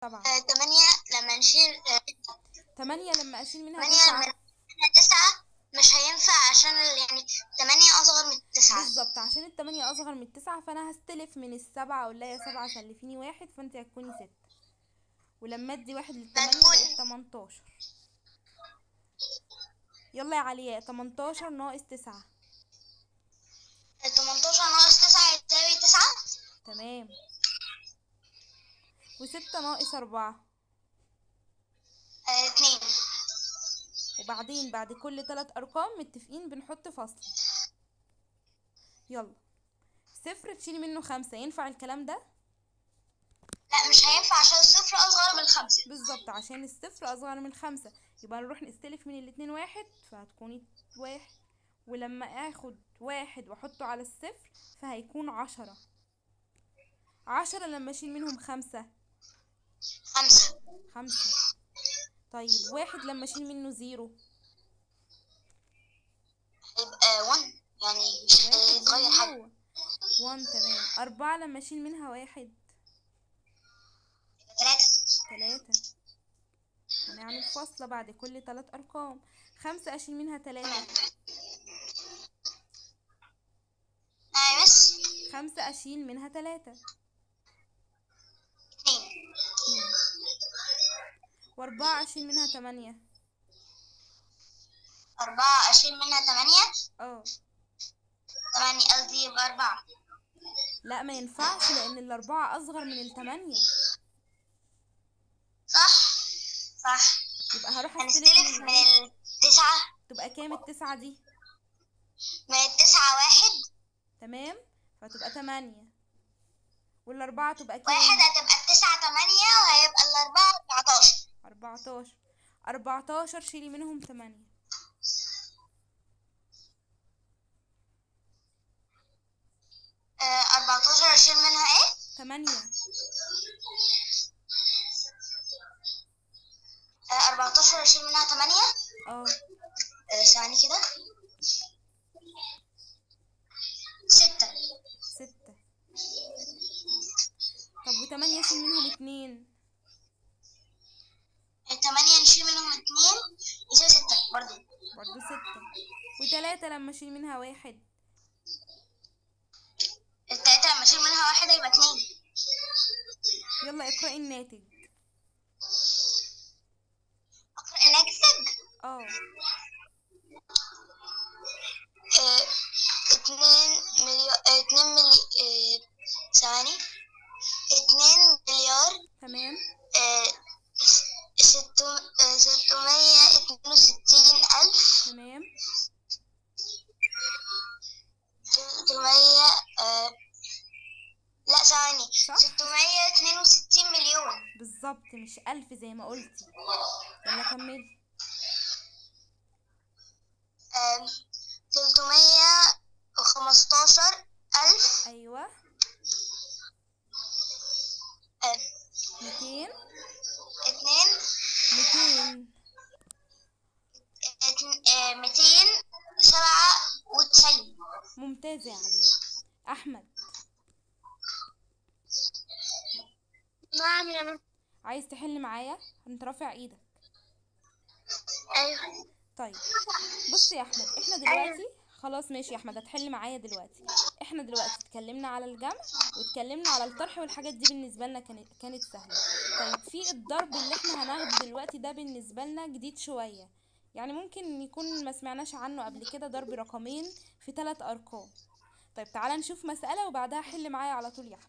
طبعا آه، تمانية لما نشيل آه، تمانية لما أشيل منها تمانية تسعة لما نشيل تسعة مش هينفع عشان ال- يعني تمانية أصغر من التسعة بالظبط عشان التمانية أصغر من التسعة فأنا هستلف من السبعة أقول لها يا سبعة سلفيني واحد فأنت هتكوني ستة ولما أدي واحد للتمانية هتكون- بقت تمنتاشر يلا يا علياء تمنتاشر ناقص تسعة تمنتاشر ناقص تسعة يساوي تسعة تمام وستة ناقص أربعة آه، اتنين وبعدين بعد كل تلات أرقام متفقين بنحط فاصلة يلا صفر تشيلي منه خمسة ينفع الكلام ده؟ لا مش هينفع عشان الصفر أصغر من خمسة بالظبط عشان الصفر أصغر من خمسة يبقى نروح نستلف من الاتنين واحد فهتكوني واحد ولما اخد واحد واحطه على الصفر فهيكون عشرة عشرة لما اشيل منهم خمسة خمسة خمسة طيب واحد لما اشيل منه زيرو يبقى ون يعني مش واحد زي هيتغير ما حاجة هو وان تمام أربعة لما اشيل منها واحد تلاتة تلاتة هنعمل فاصلة بعد كل تلات أرقام خمسة أشيل منها تلاتة آه بس خمسة أشيل منها تلاتة اتنين اتنين. وأربعة أشيل منها تمانية أربعة أشيل منها تمانية اه تمانية قصدي يبقى أربعة لا ما ينفعش لأن الأربعة أصغر من التمانية صح صح يبقى هروح أستلف هنستلف من من الإيه؟ التسعة تبقى كام التسعة دي من التسعة واحد تمام فتبقى تمانية والأربعة تبقى كام واحد هتبقى التسعة تمانية وهيبقى الأربعة أربعتاشر أربعتاشر أربعتاشر شيلي منهم تمانية آه، أربعتاشر أشيل منها إيه؟ تمانية آه، أربعتاشر أشيل منها تمانية اه آه، ثواني كده ستة ستة طب وتمانية شيل منهم اتنين آه، تمانية نشيل منهم اتنين يساوي ستة برضو برضو ستة وتلاتة لما اشيل منها واحد التلاتة لما أشيل منها واحد يبقى اتنين يلا اقرأي الناتج أقرأ الناتج اه آه، اتنين مليار آه، اتنين ملي آه، ثواني اتنين مليار تمام آه، ستو آه، ستمية اتنين وستين ألف تمام ستمية آه، لا ثواني صح. ستمية اتنين وستين مليون بالظبط مش ألف زي ما قلتي يلا كملي آه، تلتمية وخمستاشر ألف أيوة آه، ميتين اتنين ميتين اتن- آه، ميتين سبعة وتسعين ممتازة يا علياء أحمد نعم يا مس عايز تحل معايا انت رافع ايدك أيوه طيب بص يا احمد احنا دلوقتي خلاص ماشي يا احمد هتحل معايا دلوقتي احنا دلوقتي اتكلمنا على الجمع واتكلمنا على الطرح والحاجات دي بالنسبه لنا كانت كانت سهله طيب في الضرب اللي احنا هناخده دلوقتي ده بالنسبه لنا جديد شويه يعني ممكن يكون ما سمعناش عنه قبل كده ضرب رقمين في ثلاث ارقام طيب تعالى نشوف مساله وبعدها حل معايا على طول يا احمد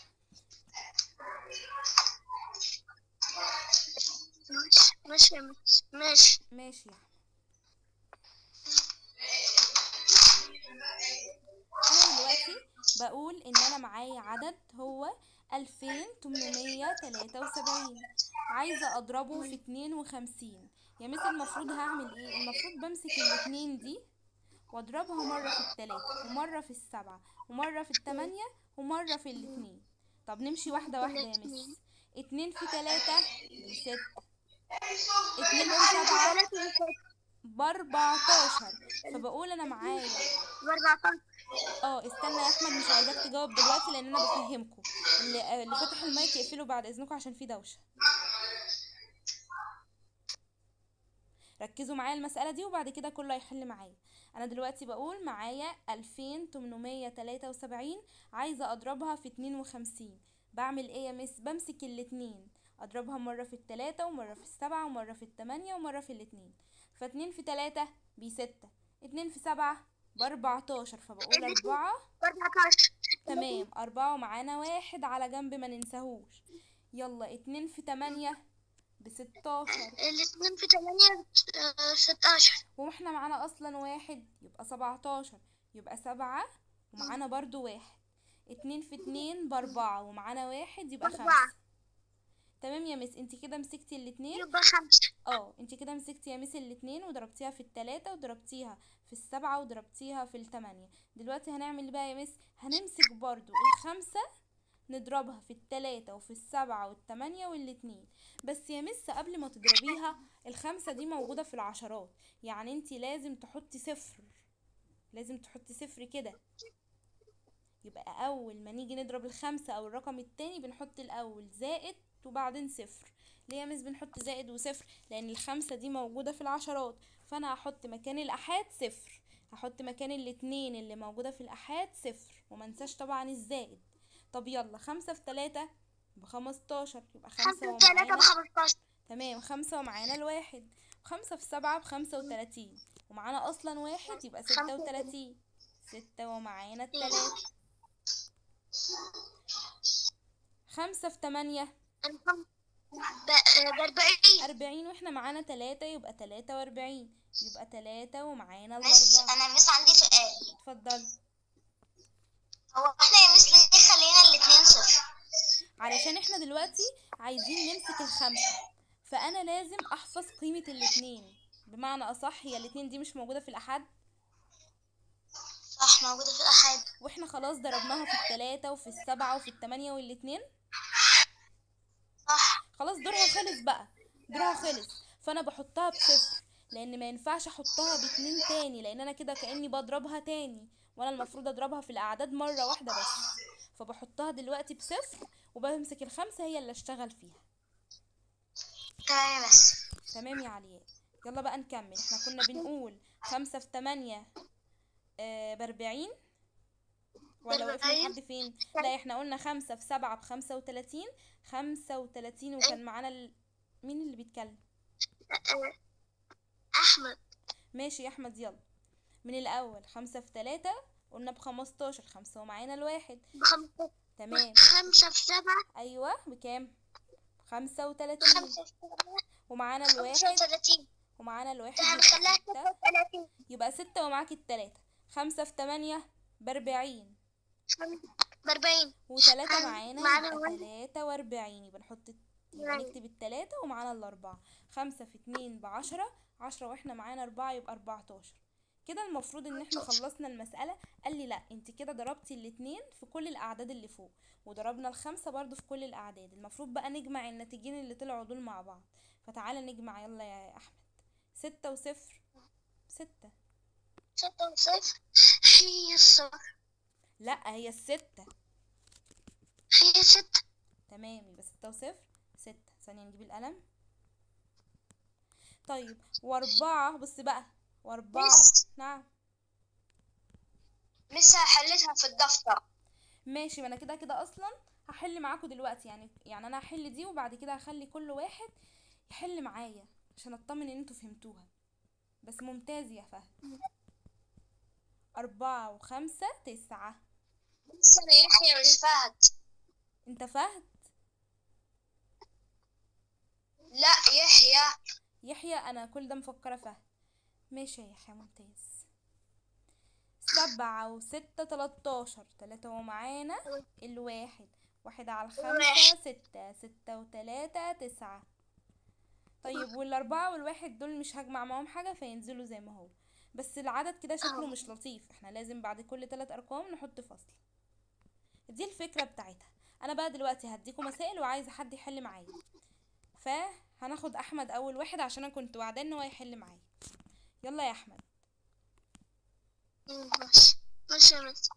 ماشي يا مس ماشي ماشي يا احمد انا دلوقتي بقول ان انا معايا عدد هو الفين تمنمية تلاتة وسبعين عايزة اضربه في اتنين وخمسين يا مس المفروض هعمل ايه المفروض بمسك الاتنين دي واضربها مرة في التلاتة ومرة في السبعة ومرة في التمانية ومرة في الاتنين طب نمشي واحدة واحدة يا مس اتنين في تلاتة بستة اتنين في سبعة باربعتاشر فبقول انا معايا بأربعتاشر اه استنى يا احمد مش عايزاك تجاوب دلوقتي لان انا بفهمكم اللي, آه، اللي فتح المايك يقفله بعد اذنكم عشان في دوشه ركزوا معايا المسألة دي وبعد كده كله هيحل معايا انا دلوقتي بقول معايا 2873 عايزة اضربها في 52 بعمل ايه يا مس بمسك الاتنين اضربها مرة في التلاتة ومرة في السبعة ومرة في التمانية ومرة في الاتنين فاتنين في تلاتة بستة اتنين في سبعة باربعتاشر فبقول اربعة 14 تمام أربعة ومعانا واحد على جنب ما ننساهوش يلا اتنين في تمانية بستاشر الاثنين في 8 16 واحنا معانا أصلا واحد يبقى سبعتاشر يبقى سبعة ومعانا برضو واحد اتنين في اتنين بأربعة ومعانا واحد يبقى أربعة. خمسة تمام يا مس انت كده مسكتي الاتنين يبقى 5 اه انت كده مسكتي يا مس الاتنين وضربتيها في التلاتة وضربتيها في السبعة وضربتيها في التمانية دلوقتي هنعمل ايه بقى يا مس هنمسك برضو الخمسة نضربها في التلاتة وفي السبعة والتمانية والاتنين بس يا مس قبل ما تضربيها الخمسة دي موجودة في العشرات يعني انت لازم تحطي صفر لازم تحطي صفر كده يبقى اول ما نيجي نضرب الخمسة او الرقم التاني بنحط الاول زائد وبعدين صفر ليه يا مس بنحط زائد وصفر لان الخمسة دي موجودة في العشرات فانا هحط مكان الاحاد صفر هحط مكان الاتنين اللي موجودة في الاحاد صفر ومنساش طبعا الزائد طب يلا خمسة في تلاتة بخمستاشر يبقى 5 خمسة في 3 ومعانا ب 15 تمام خمسة ومعانا الواحد خمسة في سبعة بخمسة وتلاتين ومعانا أصلا واحد يبقى ستة خمسة وتلاتين ستة ومعانا التلاتة خمسة في تمانية ب 40 أربعين واحنا معانا تلاتة يبقى تلاتة وأربعين يبقى تلاتة ومعانا مس الأربعة انا مس عندي سؤال اتفضلي هو احنا يا مس ليه خلينا الاثنين صفر علشان احنا دلوقتي عايزين نمسك الخمسة فأنا لازم أحفظ قيمة الاتنين بمعنى أصح هي الاتنين دي مش موجودة في الأحد صح موجودة في الأحاد واحنا خلاص ضربناها في التلاتة وفي السبعة وفي التمانية والاتنين صح خلاص دورها خلص بقى دورها خلص فانا بحطها بصفر لان ما ينفعش احطها باتنين تاني لان انا كده كاني بضربها تاني وانا المفروض اضربها في الاعداد مره واحده بس فبحطها دلوقتي بصفر وبمسك الخمسه هي اللي اشتغل فيها تمام يا مس تمام يا علياء يلا بقى نكمل احنا كنا بنقول خمسة في تمانية آه بأربعين ولا وقفنا بأربعين. لحد فين؟ لا احنا قلنا خمسة في سبعة بخمسة وتلاتين خمسة وتلاتين وكان معانا ال... مين اللي بيتكلم؟ أه، أحمد ماشي يا أحمد يلا من الأول خمسة في تلاتة قلنا بخمستاشر خمسة ومعانا الواحد بخمسة تمام خمسة في سبعة أيوة بكام؟ خمسة وتلاتين خمسة في سبعة ومعانا خمسة الواحد وثلاثين ومعانا الواحد ده يبقى هنخليها ستة ستة وثلاثين يبقى ستة ومعاك التلاتة خمسة في تمانية بأربعين بأربعين وتلاتة عن- معانا معانا يبقى واحد. تلاتة وأربعين يبقى نحط يبقى يعني. نكتب التلاتة ومعانا الأربعة خمسة في اتنين بعشرة عشرة واحنا معانا أربعة يبقى أربعتاشر كده المفروض ان احنا خلصنا المسألة قال لي لا انت كده ضربتي الاتنين في كل الأعداد اللي فوق وضربنا الخمسة برضو في كل الأعداد المفروض بقى نجمع الناتجين اللي طلعوا دول مع بعض فتعالى نجمع يلا يا أحمد ستة وصفر ستة ستة وصفر هي الصفر لا هي الستة هي ستة تمام يبقى ستة وصفر ستة ثانية نجيب القلم طيب وأربعة بص بقى وأربعة مس. نعم لسه حلتها في الدفتر ماشي ما أنا كده كده أصلا هحل معاكم دلوقتي يعني يعني أنا هحل دي وبعد كده هخلي كل واحد يحل معايا عشان أطمن إن انتوا فهمتوها بس ممتاز يا فهد أربعة وخمسة تسعة لسه أنا يحيى مش فهد انت فهد لا يحيى يحيى انا كل ده مفكره فهد ماشي يا يحيى ممتاز سبعة وستة تلاتاشر تلاتة ومعانا الواحد واحد على الخمسة واحد. ستة ستة وتلاتة تسعة طيب والأربعة والواحد دول مش هجمع معاهم حاجة فينزلوا زي ما هو بس العدد كده شكله اه. مش لطيف احنا لازم بعد كل تلات أرقام نحط فصل دي الفكرة بتاعتها أنا بقى دلوقتي هديكم مسائل وعايزة حد يحل معايا فهناخد أحمد أول واحد عشان أنا كنت وعدان إن هو يحل معايا يلا يا أحمد ماشي ماشي يا مس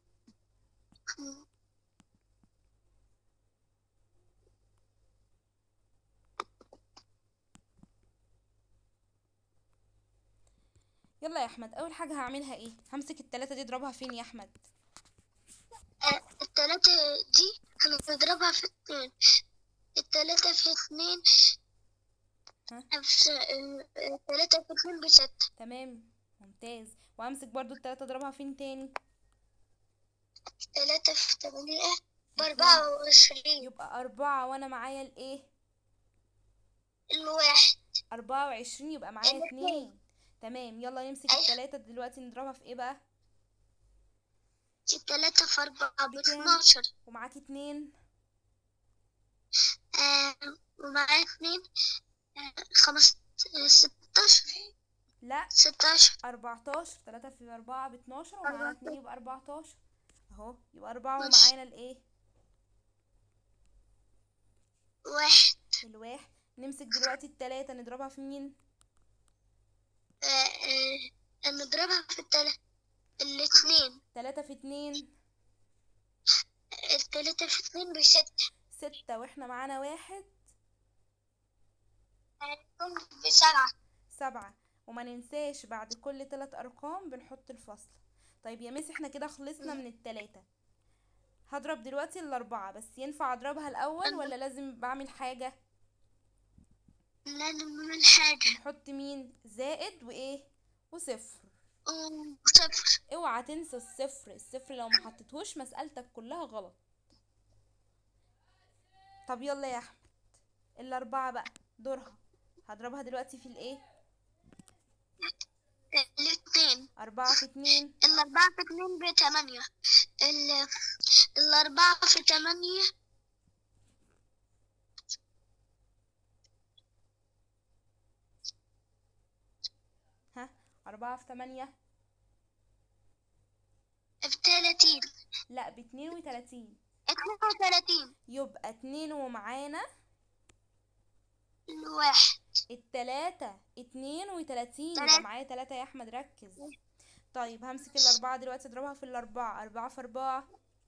يلا يا احمد اول حاجه هعملها ايه همسك التلاتة دي اضربها فين يا احمد آه، التلاتة دي هنضربها في اتنين التلاتة في اتنين ها؟ في آه، التلاتة في اتنين بستة تمام ممتاز وهمسك برضو التلاتة اضربها فين تاني تلاتة في تمانية بأربعة وعشرين يبقى أربعة وأنا معايا الإيه الواحد أربعة وعشرين يبقى معايا الاتنين. اتنين تمام يلا نمسك أيوة. التلاتة دلوقتي نضربها في إيه بقى التلاتة في أربعة بكام؟ باتناشر ومعاكي اتنين آه، ومعايا اتنين آه، خمس آه، ستاشر لا ستاشر أربعتاشر تلاتة في أربعة باتناشر ومعانا أربعتاشر. اتنين يبقى أربعتاشر أهو يبقى أربعة ماشي. ومعانا الإيه واحد الواحد نمسك دلوقتي التلاتة نضربها في مين آه، آه، نضربها في التلاتة الاتنين تلاتة في اتنين التلاتة في اتنين بستة ستة واحنا معانا واحد هيكون بسبعة سبعة وما ننساش بعد كل تلات أرقام بنحط الفصل طيب يا ميس احنا كده خلصنا من التلاتة هضرب دلوقتي الأربعة بس ينفع أضربها الأول ولا لازم بعمل حاجة لازم من حاجة نحط مين زائد وإيه وصفر وصفر اوعى تنسى الصفر الصفر لو ما حطيتهوش مسألتك كلها غلط طب يلا يا أحمد الأربعة بقى دورها هضربها دلوقتي في الإيه الاتنين أربعة في اتنين الأربعة في اتنين بتمانية ال- الأربعة في تمانية ها أربعة في تمانية بتلاتين لا باتنين وتلاتين اتنين وتلاتين يبقى اتنين ومعانا الواحد التلاتة اتنين وتلاتين يبقى تلاتة. معايا تلاتة يا أحمد ركز طيب همسك الأربعة دلوقتي أضربها في الأربعة أربعة في أربعة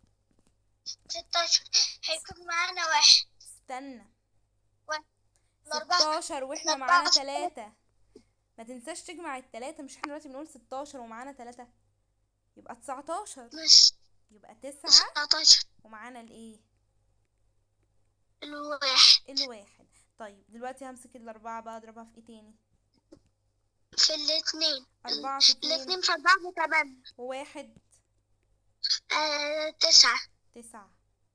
ستاشر هيكون معانا واحد استنى واحد الأربعة ستاشر واحنا الأربعة معانا في تلاتة ما تنساش تجمع التلاتة مش احنا دلوقتي بنقول ستاشر ومعانا تلاتة يبقى تسعتاشر مش يبقى تسعة ستاشر ومعانا الايه الواحد الواحد طيب دلوقتي همسك الأربعة بقى أضربها في ايه تاني في الاتنين أربعة في اتنين الاتنين في أربعة بتمانية وواحد آه تسعة تسعة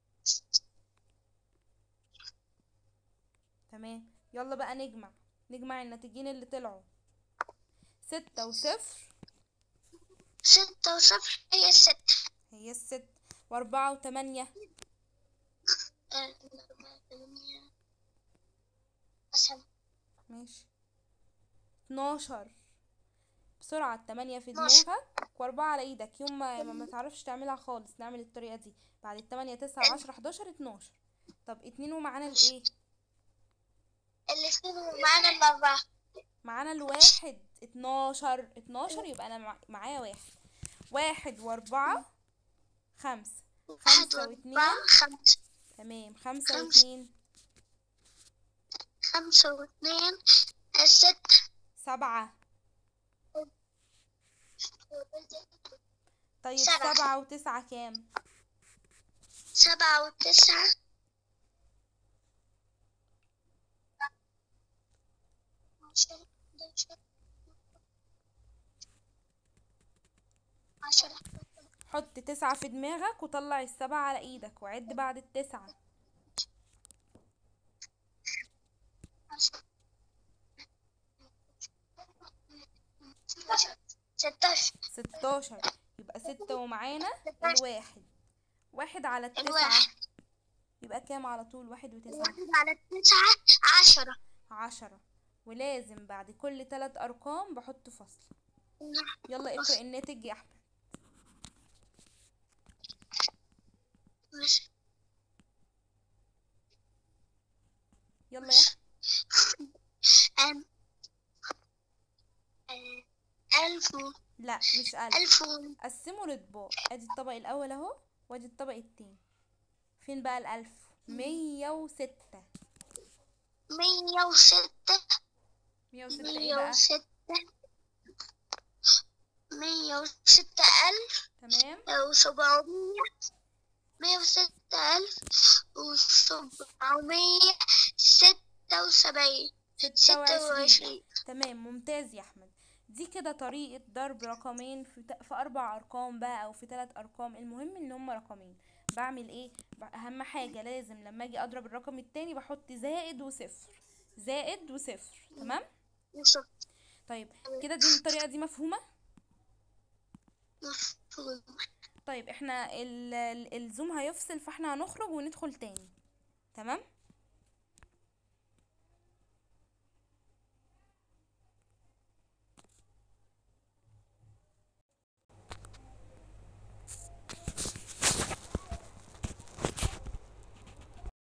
تمام يلا بقى نجمع نجمع الناتجين اللي طلعوا ستة وصفر ستة وصفر هي الستة هي الست وأربعة وتمانية آه، الأربعة تمانية أسهل ماشي اتناشر بسرعة التمانية في اتناشر. دماغك وأربعة على إيدك يوم ما ما ما تعرفش تعملها خالص نعمل الطريقة دي بعد التمانية تسعة عشرة حداشر اتناشر طب اتنين ومعانا الإيه الاتنين ومعانا الأربعة معانا الواحد اتناشر اتناشر يبقى أنا مع- معايا واحد واحد وأربعة خمسة واحد خمسة واتنين وأربعة خمسة تمام خمسة خمسة. واتنين خمسة واثنين ستة سبعة طيب سبعة. سبعة وتسعة كام سبعة وتسعة عشرة حداشر عشرة حط تسعة في دماغك وطلع السبعة على ايدك وعد بعد التسعة عشرة ستاشر ستاشر يبقى ستة ومعانا الواحد واحد على التسعة الواحد يبقى كام على طول واحد وتسعة الواحد على التسعة عشرة عشرة ولازم بعد كل تلات أرقام بحط فصل يلا اقرأ الناتج يا أحمد ماشي. يلا يا أحمد أم آه، ألف و- لا مش ألف ألف و- قسموا لأطباق ادي الطبق الأول اهو وادي الطبق التاني فين بقى الألف مية وستة مية وستة مية وستة ايه مية بقى وستة مية وستة ألف تمام وسبعمية مية وستة ألف وسبعمية ستة وسبعين ستة ستة وعشرين وعشرين تمام ممتاز يا احمد دي كده طريقة ضرب رقمين في, ت- في اربع ارقام بقى او في ثلاث ارقام المهم ان هما رقمين بعمل ايه ب- اهم حاجة لازم لما اجي اضرب الرقم التاني بحط زائد وصفر زائد وصفر تمام وصفر طيب كده دي الطريقة دي مفهومة مفهوم طيب احنا ال- ال- الزوم هيفصل فاحنا هنخرج وندخل تاني تمام